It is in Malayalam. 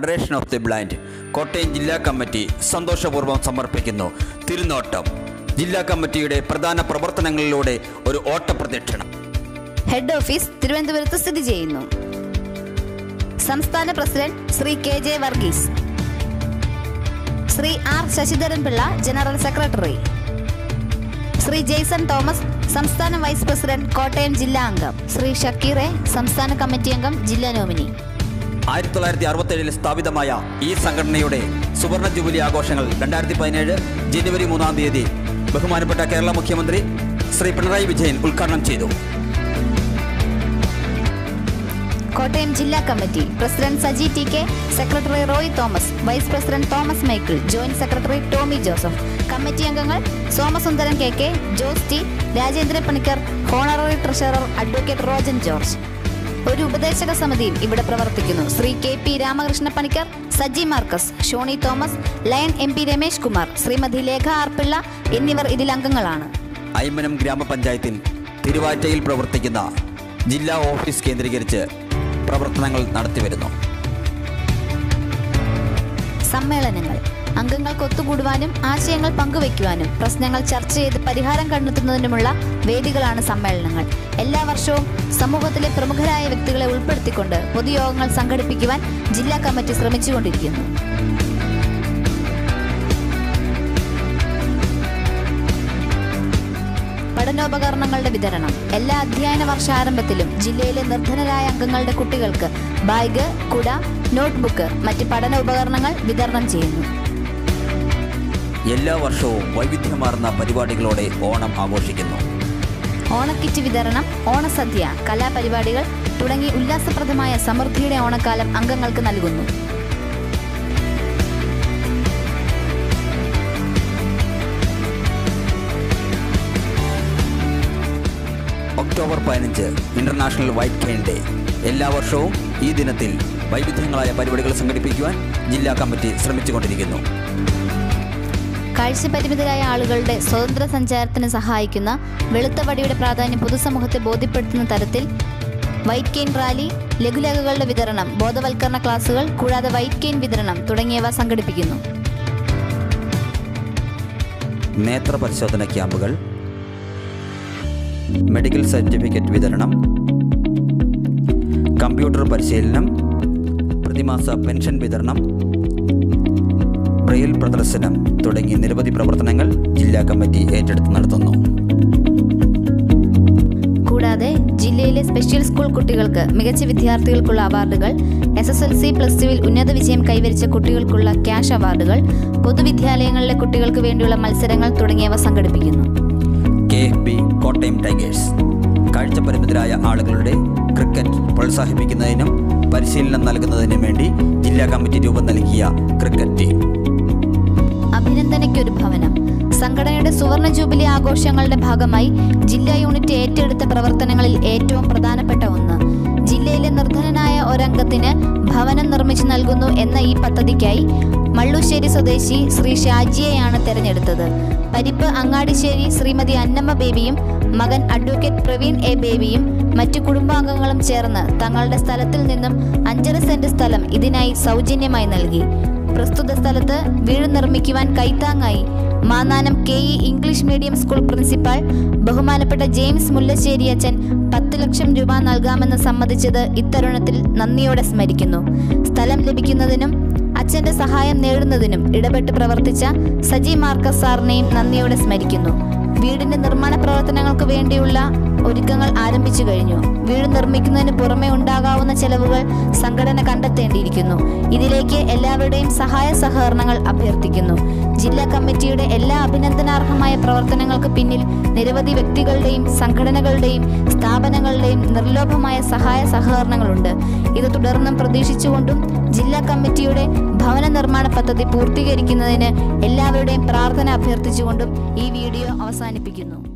federation of the blind Kottayam ജില്ലാ കമ്മിറ്റി സന്തോഷപൂർവ്വം സമർപ്പിക്കുന്നു തിരുനോട്ടം ജില്ലാ കമ്മിറ്റിയുടെ പ്രധാന പ്രവർത്തനങ്ങളിലൂടെ ഒരു ഓട്ടപ്രദക്ഷിണം ഹെഡ് ഓഫീസ് തിരുവനന്തപുരത്ത് സ്ഥിതി ചെയ്യുന്നു സംസ്ഥാന president Shri K J Varghese Shri R Sasidharan Pillai general secretary Shri Jaison Thomas സംസ്ഥാന വൈസ് പ്രസിഡന്റ് കോട്ടയം ജില്ലാ അംഗം ശ്രീ ഷക്കീറെ സംസ്ഥാന കമ്മിറ്റി അംഗം ജില്ലാ നോമിനി ആയിരത്തി തൊള്ളായിരത്തി അറുപത്തേഴിൽ സ്ഥാപിതമായ ഈ സംഘടനയുടെ സുവർണ ജൂബിലി ആഘോഷങ്ങൾ രണ്ടായിരത്തി പതിനേഴ് ജനുവരി മൂന്നാം തീയതി ബഹുമാനപ്പെട്ട കേരള മുഖ്യമന്ത്രി ശ്രീ പിണറായി വിജയൻ ഉദ്ഘാടനം ചെയ്തു കോട്ടയം ജില്ലാ committee president Saji T K secretary Roy Thomas vice president Thomas Michael joint secretary Tommy Joseph committee അംഗങ്ങൾ Somasundaran K K Jose T Rajendra Panicker honorary treasurer advocate Rojan George ഒരു ഉപദേശക സമിതിയും ഇവിടെ പ്രവർത്തിക്കുന്നു Shri K P Ramakrishna Panicker Saji Marcus Shoni Thomas Lion M P Ramesh Kumar Shrimati Lekha R Pillai എന്നിവർ ഇതിൽ അംഗങ്ങളാണ് ഐമനം ഗ്രാമപഞ്ചായത്തിൽ തിരുവാറ്റയിൽ പ്രവർത്തിക്കുന്ന ജില്ലാ ഓഫീസ് കേന്ദ്രീകരിച്ച് പ്രവർത്തനങ്ങൾ നടത്തിവരുന്നു സമ്മേളനങ്ങൾ അംഗങ്ങൾക്ക് ഒത്തുകൂടുവാനും ആശയങ്ങൾ പങ്കുവയ്ക്കുവാനും പ്രശ്നങ്ങൾ ചർച്ച ചെയ്ത് പരിഹാരം കണ്ടെത്തുന്നതിനുമുള്ള വേദികളാണ് സമ്മേളനങ്ങൾ എല്ലാ വർഷവും സമൂഹത്തിലെ പ്രമുഖരായ വ്യക്തികളെ ഉൾപ്പെടുത്തിക്കൊണ്ട് പൊതുയോഗങ്ങൾ സംഘടിപ്പിക്കുവാൻ ജില്ലാ കമ്മിറ്റി ശ്രമിച്ചുകൊണ്ടിരിക്കുന്നു പഠനോപകരണങ്ങളുടെ വിതരണം എല്ലാ അധ്യയന വർഷാരംഭത്തിലും ജില്ലയിലെ നിർധനരായ അംഗങ്ങളുടെ കുട്ടികൾക്ക് ബാഗ് കുട നോട്ട്ബുക്ക് മറ്റ് പഠന ഉപകരണങ്ങൾ വിതരണം ചെയ്യുന്നു എല്ലാ വർഷവും വൈവിധ്യമാർന്ന പരിപാടികളോടെ ഓണം ആഘോഷിക്കുന്നു ഓണക്കിറ്റ് വിതരണം ഓണസദ്യ കലാപരിപാടികൾ തുടങ്ങി ഉല്ലാസപ്രദമായ സമൃദ്ധിയുടെ ഓണക്കാലം അംഗങ്ങൾക്ക് നൽകുന്നു ഒക്ടോബർ പതിനഞ്ച് ഇന്റർനാഷണൽ വൈറ്റ് കെയിൻ ഡേ എല്ലാ വർഷവും ഈ ദിനത്തിൽ വൈവിധ്യങ്ങളായ പരിപാടികൾ സംഘടിപ്പിക്കുവാൻ ജില്ലാ കമ്മിറ്റി ശ്രമിച്ചുകൊണ്ടിരിക്കുന്നു കാഴ്ചപരിമിതരായ ആളുകളുടെ സ്വതന്ത്ര സഞ്ചാരത്തിന് സഹായിക്കുന്ന വെളുത്ത വടിയുടെ പ്രാധാന്യം പൊതുസമൂഹത്തെ ബോധ്യപ്പെടുത്തുന്ന തരത്തിൽ വൈറ്റ് കെയിൻ റാലി ലഘുലേഖകളുടെ വിതരണം ബോധവൽക്കരണ ക്ലാസുകൾ കൂടാതെ വൈറ്റ് കെയിൻ വിതരണം തുടങ്ങിയവ സംഘടിപ്പിക്കുന്നു നേത്ര പരിശോധന ക്യാമ്പുകൾ മെഡിക്കൽ സർട്ടിഫിക്കറ്റ് വിതരണം കമ്പ്യൂട്ടർ പരിശീലനം പ്രതിമാസ പെൻഷൻ വിതരണം ബ്രെയിൽ പ്രദർശനം തുടങ്ങി നിരവധി പ്രവർത്തനങ്ങൾ ജില്ലാ കമ്മിറ്റി ഏറ്റെടുത്ത് നടത്തുന്നു കൂടാതെ ജില്ലയിലെ സ്പെഷ്യൽ സ്കൂൾ കുട്ടികൾക്ക് മികച്ച വിദ്യാർത്ഥികൾക്കുള്ള അവാർഡുകൾ S S L C plus ടുവിൽ ഉന്നത വിജയം കൈവരിച്ച കുട്ടികൾക്കുള്ള ക്യാഷ് അവാർഡുകൾ പൊതുവിദ്യാലയങ്ങളിലെ കുട്ടികൾക്ക് വേണ്ടിയുള്ള മത്സരങ്ങൾ തുടങ്ങിയവ സംഘടിപ്പിക്കുന്നു K F B Kottayam tigers കാഴ്ചപരിമിതരായ ആളുകളുടെ ക്രിക്കറ്റ് പ്രോത്സാഹിപ്പിക്കുന്നതിനും പരിശീലനം നൽകുന്നതിനും വേണ്ടി ജില്ലാ കമ്മിറ്റി രൂപം നൽകിയ ക്രിക്കറ്റ് ടീം അഭിനന്ദനയ്ക്കൊരു ഭവനം സംഘടനയുടെ സുവർണ ജൂബിലി ആഘോഷങ്ങളുടെ ഭാഗമായി ജില്ലാ യൂണിറ്റ് ഏറ്റെടുത്ത പ്രവർത്തനങ്ങളിൽ ഏറ്റവും പ്രധാനപ്പെട്ട ഒന്ന് ജില്ലയിലെ നിർധനനായ ഒരംഗത്തിന് ഭവനം നിർമ്മിച്ചു നൽകുന്നു എന്ന ഈ പദ്ധതിക്കായി മള്ളുശ്ശേരി സ്വദേശി ശ്രീ ഷാജിയെയാണ് തെരഞ്ഞെടുത്തത് പരിപ്പ് അങ്ങാടിശ്ശേരി ശ്രീമതി അന്നമ്മ ബേബിയും മകൻ അഡ്വക്കേറ്റ് പ്രവീൺ എ ബേബിയും മറ്റു കുടുംബാംഗങ്ങളും ചേർന്ന് തങ്ങളുടെ സ്ഥലത്തിൽ നിന്നും അഞ്ചര സെന്റ് സ്ഥലം ഇതിനായി സൗജന്യമായി നൽകി പ്രസ്തുത സ്ഥലത്ത് വീട് നിർമ്മിക്കുവാൻ കൈത്താങ്ങായി Mannanam K E English medium school principal ബഹുമാനപ്പെട്ട ജെയിംസ് മുല്ലശ്ശേരി അച്ഛൻ പത്ത് ലക്ഷം രൂപ നൽകാമെന്ന് സമ്മതിച്ചത് ഇത്തരുണത്തിൽ നന്ദിയോടെ സ്മരിക്കുന്നു സ്ഥലം ലഭിക്കുന്നതിനും അച്ഛന്റെ സഹായം നേടുന്നതിനും ഇടപെട്ട് പ്രവർത്തിച്ച സജി മാർക്കസ് സാറിനെയും നന്ദിയോടെ സ്മരിക്കുന്നു വീടിന്റെ നിർമ്മാണ പ്രവർത്തനങ്ങൾക്ക് വേണ്ടിയുള്ള ഒരുക്കങ്ങൾ ആരംഭിച്ചു കഴിഞ്ഞു വീട് നിർമ്മിക്കുന്നതിന് പുറമെ ഉണ്ടാകാവുന്ന ചെലവുകൾ സംഘടന കണ്ടെത്തേണ്ടിയിരിക്കുന്നു ഇതിലേക്ക് എല്ലാവരുടെയും സഹായ സഹകരണങ്ങൾ അഭ്യർത്ഥിക്കുന്നു ജില്ലാ കമ്മിറ്റിയുടെ എല്ലാ അഭിനന്ദനാർഹമായ പ്രവർത്തനങ്ങൾക്ക് പിന്നിൽ നിരവധി വ്യക്തികളുടെയും സംഘടനകളുടെയും സ്ഥാപനങ്ങളുടെയും നിർലോഭമായ സഹായ സഹകരണങ്ങളുണ്ട് ഇത് തുടർന്നും പ്രതീക്ഷിച്ചുകൊണ്ടും ജില്ലാ കമ്മിറ്റിയുടെ ഭവന നിർമ്മാണ പദ്ധതി പൂർത്തീകരിക്കുന്നതിന് എല്ലാവരുടെയും പ്രാർത്ഥന അഭ്യർത്ഥിച്ചുകൊണ്ടും ഈ വീഡിയോ അവസാനിപ്പിക്കുന്നു